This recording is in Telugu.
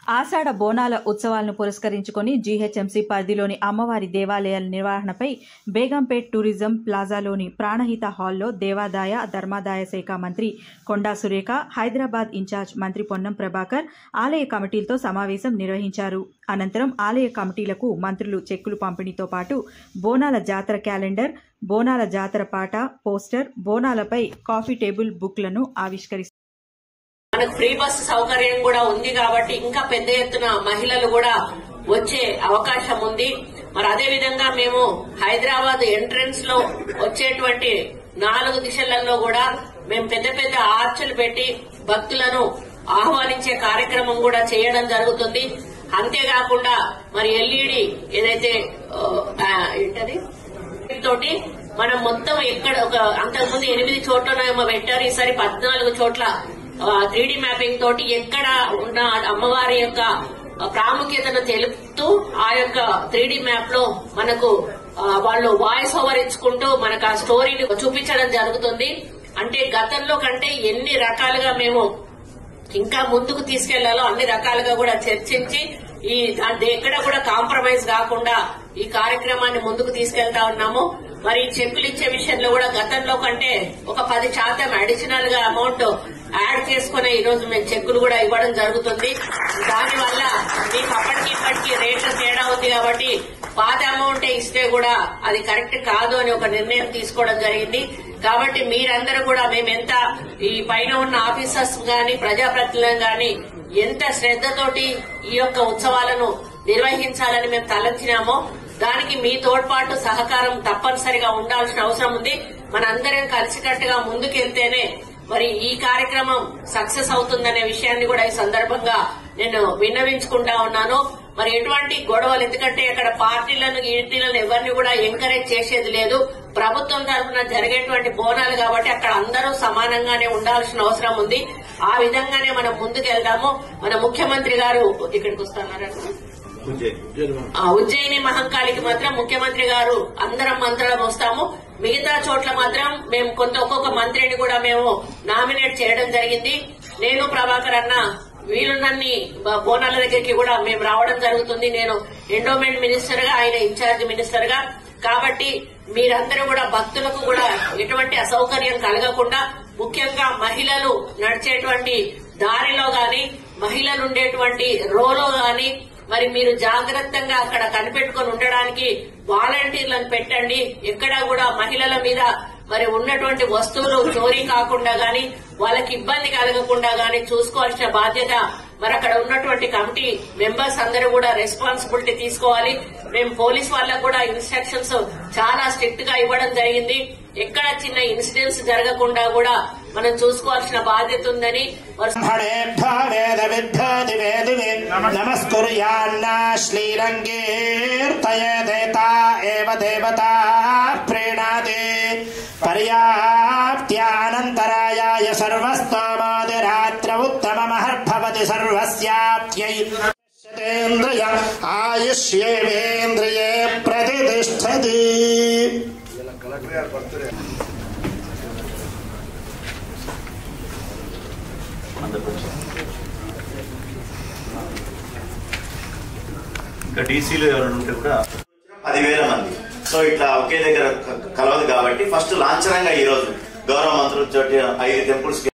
ఆషాఢ బోనాల ఉత్సవాలను పురస్కరించుకొని జీహెచ్ఎంసీ పరిధిలోని అమ్మవారి దేవాలయాల నిర్వహణపై బేగంపేట్ టూరిజం ప్లాజాలోని ప్రాణహిత హాల్లో దేవాదాయ ధర్మాదాయ శాఖ మంత్రి కొండా సురేఖ హైదరాబాద్ ఇన్ఛార్జ్ మంత్రి పొన్నం ప్రభాకర్ ఆలయ కమిటీలతో సమావేశం నిర్వహించారు అనంతరం ఆలయ కమిటీలకు మంత్రులు చెక్కులు పంపిణీతో పాటు బోనాల జాతర క్యాలెండర్ బోనాల జాతర పాట పోస్టర్ బోనాలపై కాఫీ టేబుల్ బుక్లను ఆవిష్కరిస్తారు మనకు ఫ్రీ బస్ సౌకర్యం కూడా ఉంది కాబట్టి ఇంకా పెద్ద ఎత్తున మహిళలు కూడా వచ్చే అవకాశం ఉంది మరి అదే విధంగా మేము హైదరాబాద్ ఎంట్రన్స్ లో వచ్చేటువంటి నాలుగు దిశలలో కూడా మేము పెద్ద పెద్ద ఆర్చలు పెట్టి భక్తులను ఆహ్వానించే కార్యక్రమం కూడా చేయడం జరుగుతుంది అంతేకాకుండా మరి ఎల్ఈడి ఏదైతే ఆ, ఏంటది తోటి మనం మొత్తం ఎక్కడ ఒక అంతకుముందు ఎనిమిది చోట్లనేమో పెట్టారు ఈసారి పద్నాలుగు చోట్ల త్రీ మ్యాపింగ్ తోటి ఎక్కడ ఉన్న అమ్మవారి యొక్క ప్రాముఖ్యతను తెలుపుతూ ఆ యొక్క త్రీ మ్యాప్ లో మనకు ఆ, వాళ్ళు వాయిస్ ఓవర్ ఇచ్చుకుంటూ మనకు ఆ స్టోరీని చూపించడం జరుగుతుంది అంటే గతంలో కంటే ఎన్ని రకాలుగా మేము ఇంకా ముందుకు తీసుకెళ్లాలో అన్ని రకాలుగా కూడా చర్చించి ఈ దాన్ని ఎక్కడ కూడా కాంప్రమైజ్ కాకుండా ఈ కార్యక్రమాన్ని ముందుకు తీసుకెళ్తా ఉన్నాము మరి చెక్కులు ఇచ్చే విషయంలో కూడా గతంలో కంటే ఒక పది శాతం అడిషనల్ గా అమౌంట్ యాడ్ చేసుకునే ఈ రోజు మేము చెక్కులు కూడా ఇవ్వడం జరుగుతుంది దానివల్ల మీకు అప్పటికి ఇప్పటికి రేట్ల తేడా ఉంది కాబట్టి పాత అమౌంట్ ఇస్తే కూడా అది కరెక్ట్ కాదు అని ఒక నిర్ణయం తీసుకోవడం జరిగింది కాబట్టి మీరందరూ కూడా మేము ఎంత ఈ పైన ఉన్న ఆఫీసర్స్ గాని ప్రజాప్రతినిధులను గాని ఎంత శ్రద్ధతోటి ఈ యొక్క ఉత్సవాలను నిర్వహించాలని మేము తలంచినామో దానికి మీ తోడ్పాటు సహకారం తప్పనిసరిగా ఉండాల్సిన అవసరం ఉంది మనందరం కలిసికట్టుగా ముందుకెళ్తేనే మరి ఈ కార్యక్రమం సక్సెస్ అవుతుందనే విషయాన్ని కూడా ఈ సందర్భంగా నేను విన్నవించుకుంటా ఉన్నాను మరి ఎటువంటి గొడవలు ఎందుకంటే అక్కడ పార్టీలను ఈటీలను ఎవరిని కూడా ఎంకరేజ్ చేసేది లేదు ప్రభుత్వం తరఫున జరిగేటువంటి బోనాలు కాబట్టి అక్కడ అందరూ సమానంగానే ఉండాల్సిన అవసరం ఉంది ఆ విధంగానే మనం ముందుకెళ్దాము మన ముఖ్యమంత్రి గారు ఇక్కడికి వస్తున్నారా ఆ ఉజ్జయిని మహంకాళికి మాత్రం ముఖ్యమంత్రి గారు అందరం మంత్రులం వస్తాము మిగతా చోట్ల మాత్రం మేము కొంత ఒక్కొక్క మంత్రిని కూడా మేము నామినేట్ చేయడం జరిగింది నేను ప్రభాకర్ అన్న వీలున్నన్ని బ- బోనాల దగ్గరికి కూడా మేము రావడం జరుగుతుంది నేను ఎండోమెంట్ మినిస్టర్ గా ఆయన ఇన్ఛార్జ్ మినిస్టర్ గా కాబట్టి మీరందరూ కూడా భక్తులకు కూడా ఎటువంటి అసౌకర్యం కలగకుండా ముఖ్యంగా మహిళలు నడిచేటువంటి దారిలో గాని మహిళలు ఉండేటువంటి రోలో గాని మరి మీరు జాగ్రత్తగా అక్కడ కనిపెట్టుకొని ఉండడానికి వాలంటీర్లను పెట్టండి ఎక్కడా కూడా మహిళల మీద మరి ఉన్నటువంటి వస్తువులు చోరీ కాకుండా గాని వాళ్ళకి ఇబ్బంది కలగకుండా గాని చూసుకోవాల్సిన బాధ్యత మరి అక్కడ ఉన్నటువంటి కమిటీ మెంబర్స్ అందరూ కూడా రెస్పాన్సిబిలిటీ తీసుకోవాలి మేము పోలీస్ వాళ్ళకు కూడా ఇన్స్ట్రక్షన్స్ చాలా స్ట్రిక్ట్ గా ఇవ్వడం జరిగింది ఎక్కడ చిన్న ఇన్సిడెంట్స్ జరగకుండా కూడా మనం చూసుకోవాల్సిన బాధ్యత ఉందని వారు బ్రహ్మణేభ్య వేద విద్యాది వేదిని నమస్కుర్యాన్న శ్రీరంగీర్తయేదేత ఏవ దేవతా ప్రీణాతి పర్యాప్త్యానంతరాయాయ సర్వస్తోమాదిరాత్ర ఉత్తమమహర్భవతి సర్వస్యాప్త్యై శతేంద్రియ ఆయుష్యేవేంద్రియే ప్రతిష్టతి ఇంకా డీసీలు ఎవరైనా ఉంటే కూడా పదివేల మంది సో ఇట్లా ఒకే దగ్గర క- కలవదు కాబట్టి ఫస్ట్ లాంఛనంగా ఈ రోజు గౌరవ మంత్రులతో ఐదు టెంపుల్స్